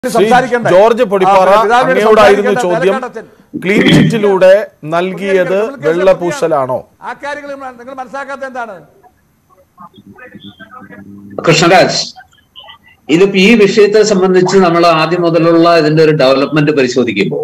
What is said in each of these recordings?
Shri സംസാരിക്കണ്ടേ? George Podippara ആ, പിതാവിനോട് അങ്ങയോടായിരുന്നു സംസാരിക്കേണ്ട ചോദ്യം നിലപാടച്ഛൻ. ക്ലീൻ ചിറ്റിലൂടെ നൽകിയത് നമ്മൾ കേസ് വെള്ളപൂശലാണോ ആ കാര്യങ്ങൾ നിങ്ങൾ- നിങ്ങൾ മനസ്സിലാക്കാത്ത എന്താണ് കൃഷ്ണരാജ് ഇതിപ്പോ ഈ വിഷയത്തെ സംബന്ധിച്ച് നമ്മൾ ആദ്യം മുതലുള്ള ഇതിന്റെ ഒരു ഡെവലപ്മെന്റ് പരിശോധിക്കുമ്പോൾ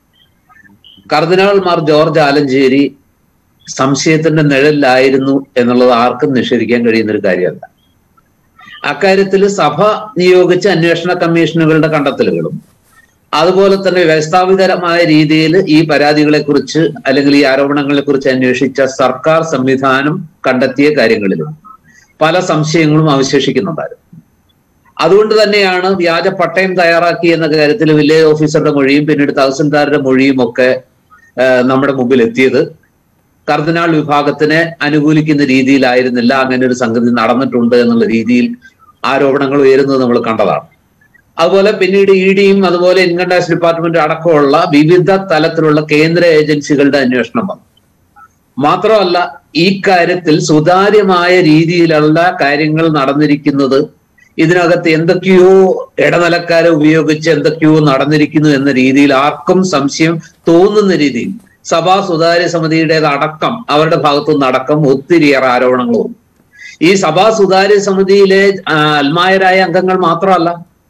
കർദിനാൾ മാർ ജോർജ് ആലഞ്ചേരി സംശയത്തിന്റെ നിഴലിലായിരുന്നു എന്നുള്ളത് ആർക്കും നിഷേധിക്കാൻ കഴിയുന്ന ഒരു കാര്യമല്ല അക്കാര്യത്തിൽ സഭ നിയോഗിച്ച അന്വേഷണ കമ്മീഷനുകളുടെ കണ്ടെത്തലുകളും അതുപോലെ തന്നെ വ്യവസ്ഥാപിതരമായ രീതിയിൽ ഈ പരാതികളെ കുറിച്ച് അല്ലെങ്കിൽ ഈ ആരോപണങ്ങളെ കുറിച്ച് അന്വേഷിച്ച സർക്കാർ സംവിധാനം കണ്ടെത്തിയ കാര്യങ്ങളിലും പല സംശയങ്ങളും അവശേഷിക്കുന്നുണ്ടായിരുന്നു അതുകൊണ്ട് തന്നെയാണ് വ്യാജ പട്ടയം തയ്യാറാക്കി എന്ന കാര്യത്തിൽ വില്ലേജ് ഓഫീസറുടെ മൊഴിയും പിന്നീട് തഹസിൽദാരുടെ മൊഴിയും ഒക്കെ ആ, നമ്മുടെ മുമ്പിൽ എത്തിയത് കർദിനാൾ വിഭാഗത്തിനെ അനുകൂലിക്കുന്ന രീതിയിലായിരുന്നില്ല അങ്ങനെ ഒരു സംഗതി നടന്നിട്ടുണ്ട് എന്നുള്ള രീതിയിൽ ആരോപണങ്ങൾ ഉയരുന്നത് നമ്മൾ കണ്ടതാണ് അതുപോലെ പിന്നീട് ഇ ഡിയും അതുപോലെ ഇൻകം ടാക്സ് ഡിപ്പാർട്ട്മെന്റ് അടക്കമുള്ള വിവിധ തലത്തിലുള്ള കേന്ദ്ര ഏജൻസികളുടെ അന്വേഷണം വന്നു മാത്രമല്ല ഈ കാര്യത്തിൽ സുതാര്യമായ രീതിയിലുള്ള കാര്യങ്ങൾ നടന്നിരിക്കുന്നത് ഇതിനകത്ത് എന്തൊക്കെയോ ഇടനിലക്കാരെ ഉപയോഗിച്ച് എന്തൊക്കെയോ നടന്നിരിക്കുന്നു എന്ന രീതിയിൽ ആർക്കും സംശയം തോന്നുന്ന രീതിയിൽ സഭാ സുതാര്യ സമിതിയുടേത് അടക്കം അവരുടെ ഭാഗത്തുനിന്ന് അടക്കം ഒത്തിരിയേറെ ആരോപണങ്ങളും ഈ സഭാ സുതാര്യ സമിതിയിലെ ആ, അൽമായരായ അംഗങ്ങൾ മാത്രമല്ല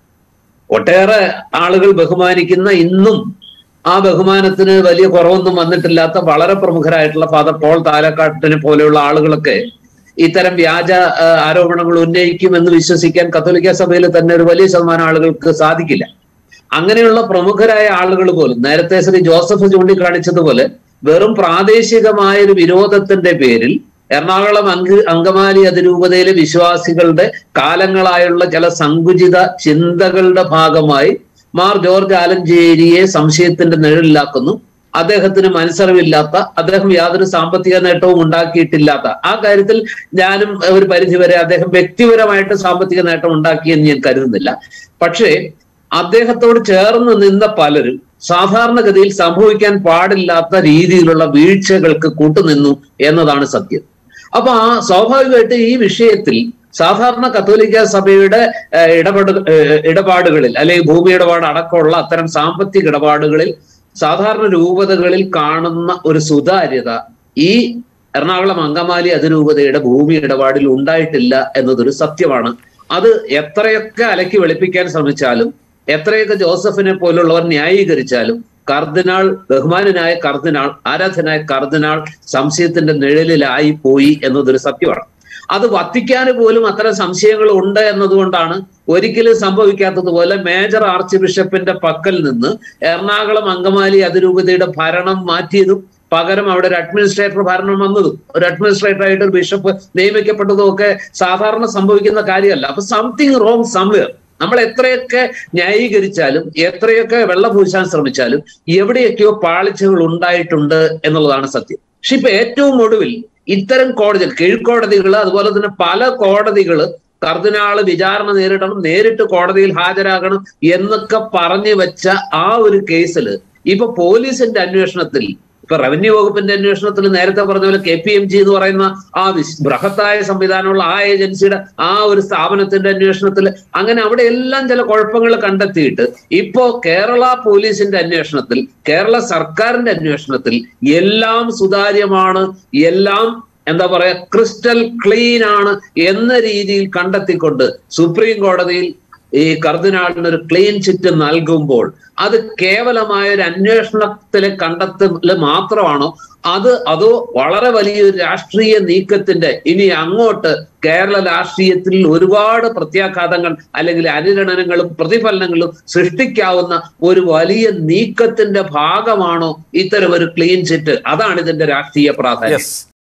ഒട്ടേറെ ആളുകൾ ബഹുമാനിക്കുന്ന ഇന്നും ആ ബഹുമാനത്തിന് വലിയ കുറവൊന്നും വന്നിട്ടില്ലാത്ത വളരെ പ്രമുഖരായിട്ടുള്ള ഫാദർ പോൾ താലക്കാട്ടിനെ പോലെയുള്ള ആളുകളൊക്കെ ഇത്തരം വ്യാജ ആ, ആരോപണങ്ങൾ ഉന്നയിക്കുമെന്ന് വിശ്വസിക്കാൻ കത്തോലിക്ക സഭയിൽ തന്നെ ഒരു വലിയ ശതമാനം ആളുകൾക്ക് സാധിക്കില്ല അങ്ങനെയുള്ള പ്രമുഖരായ ആളുകൾ പോലും നേരത്തെ ശ്രീ ജോസഫ് ചൂണ്ടിക്കാണിച്ചതുപോലെ വെറും പ്രാദേശികമായ ഒരു വിരോധത്തിന്റെ പേരിൽ എറണാകുളം അങ്ക് അങ്കമാലി അതിരൂപതയിലെ വിശ്വാസികളുടെ കാലങ്ങളായുള്ള ചില സങ്കുചിത ചിന്തകളുടെ ഭാഗമായി മാർ ജോർജ് ആലഞ്ചേരിയെ സംശയത്തിന്റെ നിഴലിലാക്കുന്നു അദ്ദേഹത്തിന് മനസ്സറിവില്ലാത്ത അദ്ദേഹം യാതൊരു സാമ്പത്തിക നേട്ടവും ഉണ്ടാക്കിയിട്ടില്ലാത്ത ആ കാര്യത്തിൽ ഞാനും ഒരു പരിധിവരെ അദ്ദേഹം വ്യക്തിപരമായിട്ട് സാമ്പത്തിക നേട്ടം ഉണ്ടാക്കിയെന്ന് ഞാൻ കരുതുന്നില്ല പക്ഷേ അദ്ദേഹത്തോട് ചേർന്ന് നിന്ന പലരും സാധാരണഗതിയിൽ സംഭവിക്കാൻ പാടില്ലാത്ത രീതിയിലുള്ള വീഴ്ചകൾക്ക് കൂട്ടുനിന്നു എന്നതാണ് സത്യം അപ്പൊ ആ സ്വാഭാവികമായിട്ട് ഈ വിഷയത്തിൽ സാധാരണ കത്തോലിക്ക സഭയുടെ ഏഹ്, ഇടപെട ഏഹ്, ഇടപാടുകളിൽ അല്ലെങ്കിൽ ഭൂമി ഇടപാട് അടക്കമുള്ള അത്തരം സാമ്പത്തിക ഇടപാടുകളിൽ സാധാരണ രൂപതകളിൽ കാണുന്ന ഒരു സുതാര്യത ഈ എറണാകുളം അങ്കമാലി അതിരൂപതയുടെ ഭൂമി ഇടപാടിൽ ഉണ്ടായിട്ടില്ല എന്നതൊരു സത്യമാണ് അത് എത്രയൊക്കെ അലക്കി വെളുപ്പിക്കാൻ ശ്രമിച്ചാലും എത്രയൊക്കെ ജോസഫിനെ പോലുള്ളവർ ന്യായീകരിച്ചാലും കർദിനാൾ ബഹുമാനനായ കർദിനാൾ ആരാധനായ കർദിനാൾ സംശയത്തിന്റെ നിഴലിലായി പോയി എന്നതൊരു സത്യമാണ് അത് വത്തിക്കാന് പോലും അത്തരം സംശയങ്ങൾ ഉണ്ട് എന്നതുകൊണ്ടാണ് ഒരിക്കലും സംഭവിക്കാത്തതുപോലെ മേജർ ആർച്ച് ബിഷപ്പിന്റെ പക്കൽ നിന്ന് എറണാകുളം അങ്കമാലി അതിരൂപതയുടെ ഭരണം മാറ്റിയതും പകരം അവിടെ ഒരു അഡ്മിനിസ്ട്രേറ്റർ ഭരണം വന്നതും ഒരു അഡ്മിനിസ്ട്രേറ്റർ ആയിട്ട് ഒരു ബിഷപ്പ് നിയമിക്കപ്പെട്ടതും ഒക്കെ സാധാരണ സംഭവിക്കുന്ന കാര്യമല്ല അപ്പൊ സംതിങ് റോങ് സംവെയർ നമ്മൾ എത്രയൊക്കെ ന്യായീകരിച്ചാലും എത്രയൊക്കെ വെള്ളം പൂശാൻ ശ്രമിച്ചാലും എവിടെയൊക്കെയോ പാളിച്ചകൾ ഉണ്ടായിട്ടുണ്ട് എന്നുള്ളതാണ് സത്യം പക്ഷെ ഇപ്പൊ ഏറ്റവും ഒടുവിൽ ഇത്തരം കോടതികൾ കീഴ്ക്കോടതികൾ അതുപോലെ തന്നെ പല കോടതികൾ കർദിനാള് വിചാരണ നേരിടണം നേരിട്ട് കോടതിയിൽ ഹാജരാകണം എന്നൊക്കെ പറഞ്ഞു വെച്ച ആ ഒരു കേസിൽ ഇപ്പൊ പോലീസിന്റെ അന്വേഷണത്തിൽ ഇപ്പൊ റവന്യൂ വകുപ്പിന്റെ അന്വേഷണത്തിൽ നേരത്തെ പറഞ്ഞ പോലെ കെ പി എം ജി എന്ന് പറയുന്ന ആ വിസ്- ബൃഹത്തായ സംവിധാനമുള്ള ആ ഏജൻസിയുടെ ആ ഒരു സ്ഥാപനത്തിന്റെ അന്വേഷണത്തിൽ അങ്ങനെ അവിടെ എല്ലാം ചില കുഴപ്പങ്ങൾ കണ്ടെത്തിയിട്ട് ഇപ്പോ കേരള പോലീസിന്റെ അന്വേഷണത്തിൽ കേരള സർക്കാരിന്റെ അന്വേഷണത്തിൽ എല്ലാം സുതാര്യമാണ് എല്ലാം എന്താ പറയാ ക്രിസ്റ്റൽ ക്ലീൻ ആണ് എന്ന രീതിയിൽ കണ്ടെത്തിക്കൊണ്ട് സുപ്രീം കോടതിയിൽ ഈ കർദിനാളിന് ഒരു ക്ലീൻ ചിറ്റ് നൽകുമ്പോൾ അത് കേവലമായ ഒരു അന്വേഷണത്തിലെ കണ്ടെത്തല് മാത്രമാണോ അത് അതോ വളരെ വലിയൊരു രാഷ്ട്രീയ നീക്കത്തിന്റെ ഇനി അങ്ങോട്ട് കേരള രാഷ്ട്രീയത്തിൽ ഒരുപാട് പ്രത്യാഘാതങ്ങൾ അല്ലെങ്കിൽ അനുരണനങ്ങളും പ്രതിഫലനങ്ങളും സൃഷ്ടിക്കാവുന്ന ഒരു വലിയ നീക്കത്തിന്റെ ഭാഗമാണോ ഇത്തരം ഒരു ക്ലീൻ ചിറ്റ് അതാണ് ഇതിന്റെ രാഷ്ട്രീയ പ്രാധാന്യം യെസ്